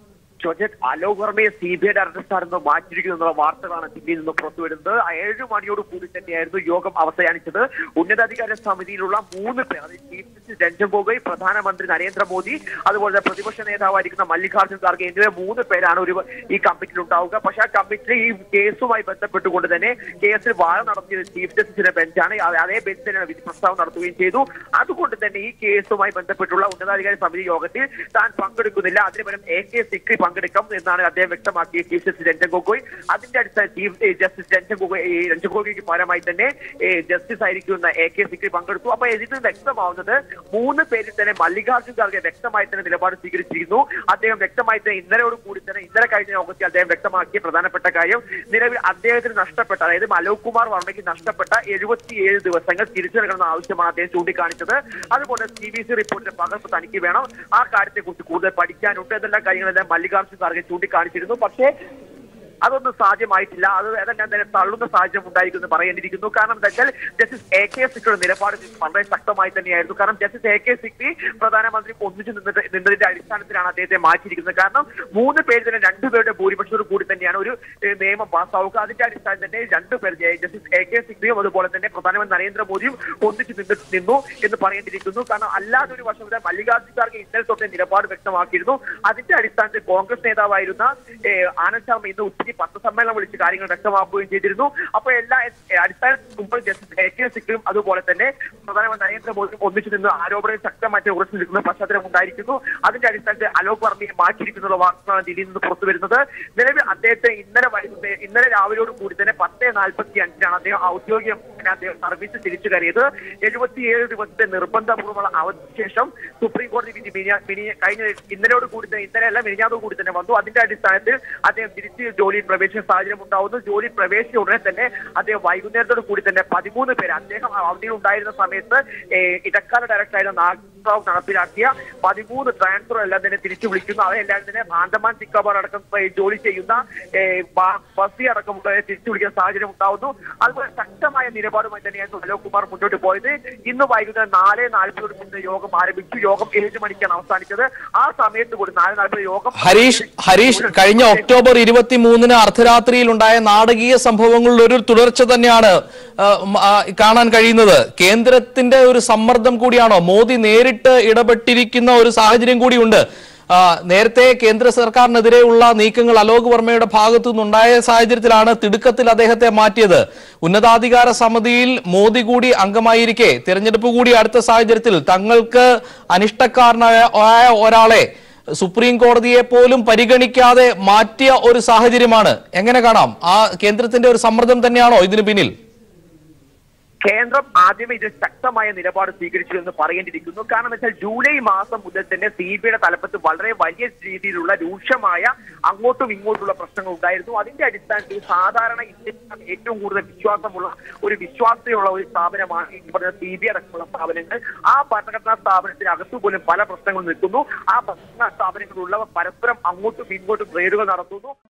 ജോർജറ്റ് അലോക് വർമ്മയെ സി ബി ഐ ഡയറക്ടർ സ്ഥാനത്ത് നിന്ന് മാറ്റിയിരിക്കുന്നു എന്നുള്ള വാർത്തകളാണ് ദില്ലിയിൽ നിന്ന് പുറത്തുവരുന്നത് ഏഴ് മണിയോട് കൂടി തന്നെയായിരുന്നു യോഗം അവസാനിച്ചത് ഉന്നതാധികാര സമിതിയിലുള്ള മൂന്ന് പേർ അതായത് ചീഫ് ജസ്റ്റിസ് രഞ്ജൻ ഗൊഗോയ് പ്രധാനമന്ത്രി നരേന്ദ്രമോദി അതുപോലെ തന്നെ പ്രതിപക്ഷ നേതാവായിരിക്കുന്ന മല്ലികാർജ്ജുൻ ഖാർഗെ എന്നിവ മൂന്ന് പേരാണ് ഒരു ഈ കമ്മിറ്റിയിൽ ഉണ്ടാവുക പക്ഷെ ആ കമ്മിറ്റിയിൽ ഈ കേസുമായി ബന്ധപ്പെട്ടുകൊണ്ട് തന്നെ കേസിൽ വാദ നടത്തിയത് ചീഫ് ജസ്റ്റിസിന്റെ ബെഞ്ചാണ് അത് അതേ ബെഞ്ച് തന്നെയാണ് വിധി പ്രസ്താവം നടത്തുകയും ചെയ്തു അതുകൊണ്ട് തന്നെ ഈ കേസുമായി ബന്ധപ്പെട്ടുള്ള ഉന്നതാധികാര സമിതി യോഗത്തിൽ താൻ പങ്കെടുക്കുന്നില്ല അതിന് പകരം എ കെ സിക്രി പങ്കെടുക്കാം എന്നാണ് അദ്ദേഹം വ്യക്തമാക്കിയത് ചീഫ് ജസ്റ്റിസ് രഞ്ജൻ ഗൊഗോയ് അതിന്റെ അടിസ്ഥാന ചീഫ് ഏ, ജസ്റ്റിസ് രഞ്ജൻ ഗൊഗോയ് ഏ, രഞ്ജൻ ഗൊഗോയ്ക്ക് പകരമായി തന്നെ ഏ, ജസ്റ്റിസ് ആയിരിക്കുന്ന എ കെ സിക്രി പങ്കെടുത്തു അപ്പൊ ഇതിൽ വ്യക്തമാവുന്നത് മൂന്ന് പേരിൽ തന്നെ മല്ലികാർജ്ജുൻ ഖാർഗെ വ്യക്തമായി തന്നെ നിലപാട് സ്വീകരിച്ചിരിക്കുന്നു അദ്ദേഹം വ്യക്തമായി തന്നെ ഇന്നലെയോട് കൂടി തന്നെ ഇന്നലെ കഴിഞ്ഞ യോഗത്തിൽ അദ്ദേഹം വ്യക്തമാക്കിയ പ്രധാനപ്പെട്ട കാര്യം നിലവിൽ അദ്ദേഹത്തിന് നഷ്ടപ്പെട്ട അതായത് അലോക് കുമാർ വർമ്മയ്ക്ക് നഷ്ടപ്പെട്ട എഴുപത്തിയേഴ് ദിവസങ്ങൾ തിരിച്ചു നൽകണമെന്ന ആവശ്യമാണ് അദ്ദേഹം ചൂണ്ടിക്കാണിച്ചത് അതുപോലെ സി ബി സി റിപ്പോർട്ടിന്റെ പകർപ്പ് തനിക്ക് വേണം ആ കാര്യത്തെക്കുറിച്ച് കൂടുതൽ പഠിക്കാനുണ്ട് എന്തെല്ലാം കാര്യങ്ങളെല്ലാം മല്ലികാർജ്ജുൻ ഖാർഗെ ചൂണ്ടിക്കാണിച്ചിരുന്നു പക്ഷേ അതൊന്നും സാധ്യമായിട്ടില്ല അത് അതെല്ലാം തന്നെ തള്ളുന്ന സാഹചര്യം ഉണ്ടായിരിക്കുന്നു പറയേണ്ടിയിരിക്കുന്നു കാരണം എന്താ വെച്ചാൽ ജസ്റ്റിസ് എ കെ സിക്രിയുടെ നിലപാട് വളരെ ശക്തമായി തന്നെയായിരുന്നു കാരണം ജസ്റ്റിസ് എ കെ സിക്രി പ്രധാനമന്ത്രി ഒന്നിച്ചു നിന്നിട്ട് നിന്നതിന്റെ അടിസ്ഥാനത്തിലാണ് അദ്ദേഹത്തെ മാറ്റിയിരിക്കുന്നത് കാരണം മൂന്ന് പേര് തന്നെ രണ്ടുപേരുടെ ഭൂരിപക്ഷത്തോട് കൂടി തന്നെയാണ് ഒരു ഏഹ്, നിയമം പാസ്സാവുക അതിന്റെ അടിസ്ഥാനത്തിൽ തന്നെ രണ്ടുപേർ ജെ- ജസ്റ്റിസ് എ കെ സിക്രിയും അതുപോലെ തന്നെ പ്രധാനമന്ത്രി നരേന്ദ്രമോദിയും ഒന്നിച്ചു നിന്ന് നിന്നു എന്ന് പറയേണ്ടിയിരിക്കുന്നു കാരണം അല്ലാതെ ഒരു വർഷം വരെ മല്ലികാർജ്ജുൻ ഖാർഗെ ഇന്നലെ തൊട്ടേ നിലപാട് വ്യക്തമാക്കിയിരുന്നു അതിന്റെ അടിസ്ഥാനത്തിൽ കോൺഗ്രസ് നേതാവായിരുന്ന ഏഹ്, ആനന്ദ് ശർമ്മ ഇന്ന് ഉച്ചയ്ക്ക് പത്രസമ്മേളനം വിളിച്ച് കാര്യങ്ങൾ വ്യക്തമാക്കുകയും ചെയ്തിരുന്നു അപ്പോൾ എല്ലാ ഏഹ്, അടിസ്ഥാനത്തിൽ മുമ്പ് ജസ്റ്റിസ് എ കെ സിക്രിയും അതുപോലെ തന്നെ പ്രധാനമന്ത്രി നരേന്ദ്രമോദിയും ഒന്നിച്ചു നിന്ന് ആരോപണം ശക്തമായിട്ട് ഉറച്ചു നിൽക്കുന്ന പശ്ചാത്തലം ഉണ്ടായിരിക്കുന്നു അതിന്റെ അടിസ്ഥാനത്തിൽ അലോക് വർമ്മയെ മാറ്റിയിരിക്കുന്ന വാർത്തകളാണ് ദില്ലിയിൽ നിന്ന് പുറത്തു വരുന്നത് നിലവിൽ അദ്ദേഹത്തെ ഇന്നലെ വൈകുന്നേരം ഇന്നലെ രാവിലെയോട് കൂടി തന്നെ പത്ത് നാൽപ്പത്തി അഞ്ചിനാണ് അദ്ദേഹം ഔദ്യോഗിക അദ്ദേഹം സർവീസ് തിരിച്ചു കയറിയത് എഴുപത്തിയേഴ് ദിവസത്തെ നിർബന്ധപൂർവ്വമുള്ള അവധിക്ക് ശേഷം സുപ്രീം കോടതി വിധി മിനിഞ്ഞാ- മിനിഞ്ഞ- കഴിഞ്ഞ ഇന്നലെയോട് കൂടി തന്നെ ഇന്നലെ അല്ല മിനിഞ്ഞാതോട് കൂടി തന്നെ വന്നു അതിന്റെ അടിസ്ഥാനത്തിൽ അദ്ദേഹം തിരിച്ച് ജോലിയിൽ പ്രവേശിക്കുന്ന സാഹചര്യം ഉണ്ടാവുന്നു ജോലി പ്രവേശിച്ച ഉടനെ തന്നെ അദ്ദേഹം വൈകുന്നേരത്തോട് കൂടി തന്നെ പതിമൂന്ന് പേര് അദ്ദേഹം അവധിയിൽ ഉണ്ടായിരുന്ന സമയത്ത് ഏഹ്, ഇടക്കാല ഡയറക്ടറായിരുന്ന നാഗ്റാവ് നടപ്പിലാക്കിയ പതിമൂന്ന് ട്രാൻസ്ഫർ എല്ലാം തന്നെ തിരിച്ചു വിളിക്കുന്നു അവരെല്ലാം തന്നെ ആൻഡമാൻ നിക്കോബാർ അടക്കം ഏഹ്, ജോലി ചെയ്യുന്ന ഏഹ്, ബ- ബസി അടക്കം തിരിച്ചു വിളിക്കുന്ന സാഹചര്യം ഉണ്ടാവുന്നു അതുപോലെ ശക്തമായ നിലപാടുമായി തന്നെയായിരുന്നു അലോക് കുമാർ മുന്നോട്ട് പോയത് ഇന്ന് വൈകുന്നേരം നാല് നാൽപ്പതോട് മുന്നേ യോഗം ആരംഭിച്ചു യോഗം ഏഴ് മണിക്കാണ് അവസാനിച്ചത് ആ സമയത്ത് കൂടി നാല് നാൽപ്പത് യോഗം ഹരീഷ് ഹരീഷ് കഴിഞ്ഞ ഒക്ടോബർ ഇരുപത്തി മൂന്നിന് അർദ്ധരാത്രിയിൽ ഉണ്ടായ നാടകീയ സംഭവങ്ങളുടെ ഒരു തുടർച്ച തന്നെയാണ് ആ, മ, ആ, കാണാൻ കഴിയുന്നത് കേന്ദ്രത്തിന്റെ ഒരു സമ്മർദ്ദം കൂടിയാണോ മോദി നേരിട്ട് ഇടപെട്ടിരിക്കുന്ന ഒരു സാഹചര്യം കൂടിയുണ്ട് ആ, നേരത്തെ കേന്ദ്ര സർക്കാരിനെതിരെയുള്ള നീക്കങ്ങൾ അലോക് വർമ്മയുടെ ഭാഗത്തു നിന്നുണ്ടായ സാഹചര്യത്തിലാണ് തിടുക്കത്തിൽ അദ്ദേഹത്തെ മാറ്റിയത് ഉന്നതാധികാര സമിതിയിൽ മോദി കൂടി അംഗമായിരിക്കെ തിരഞ്ഞെടുപ്പ് കൂടി അടുത്ത സാഹചര്യത്തിൽ തങ്ങൾക്ക് അനിഷ്ടക്കാരനായ ആയ ഒരാളെ സുപ്രീം കോടതിയെ പോലും പരിഗണിക്കാതെ മാറ്റിയ ഒരു സാഹചര്യമാണ് എങ്ങനെ കാണാം ആ കേന്ദ്രത്തിന്റെ ഒരു സമ്മർദ്ദം തന്നെയാണോ ഇതിന് പിന്നിൽ കേന്ദ്രം ആദ്യമേ ഇത് ശക്തമായ നിലപാട് സ്വീകരിച്ചു എന്ന് പറയേണ്ടിയിരിക്കുന്നു കാരണം വെച്ചാൽ ജൂലൈ മാസം മുതൽ തന്നെ സി ബി ഐയുടെ തലപ്പത്ത് വളരെ വലിയ രീതിയിലുള്ള രൂക്ഷമായ അങ്ങോട്ടും ഇങ്ങോട്ടുള്ള പ്രശ്നങ്ങൾ ഉണ്ടായിരുന്നു അതിന്റെ അടിസ്ഥാനത്തിൽ സാധാരണ ഇന്ത്യയിൽ ഏറ്റവും കൂടുതൽ വിശ്വാസമുള്ള ഒരു വിശ്വാസ്യതയുള്ള ഒരു സ്ഥാപനമാണ് ഈ പറഞ്ഞ സി ബി ഐ അടക്കമുള്ള സ്ഥാപനങ്ങൾ ആ ഭരണഘടനാ സ്ഥാപനത്തിനകത്തു പോലും പല പ്രശ്നങ്ങൾ നിൽക്കുന്നു ആ ഭരണഘടനാ സ്ഥാപനങ്ങളിലുള്ളവർ പരസ്പരം അങ്ങോട്ടും ഇങ്ങോട്ടും റെയ്ഡുകൾ നടത്തുന്നു